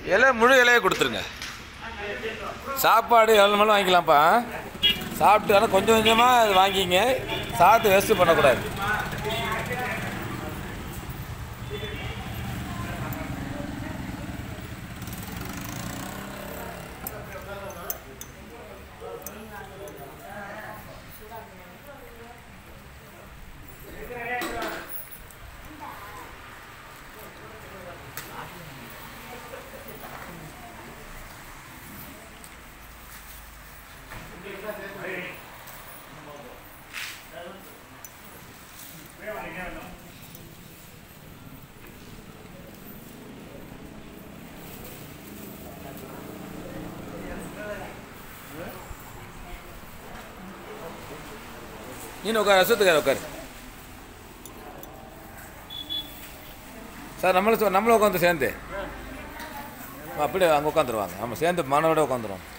இலை முழு இலையை கொடுத்துருங்க சாப்பாடு எவ்வளோ மேலும் வாங்கிக்கலாம்ப்பா சாப்பிட்டு ஆனால் கொஞ்சம் கொஞ்சமாக அது வாங்கிங்க சாப்பிட்டு வேஸ்ட்டு பண்ணக்கூடாது நீನು உட்கார் அசத்துக்கார உட்காரு சார் நம்மளும் நம்மளும் உட்காந்து சேர்ந்து அப்படியே அங்கே உட்காந்துருவாங்க நம்ம சேர்ந்து மாணவரோட உட்காந்துருவோம்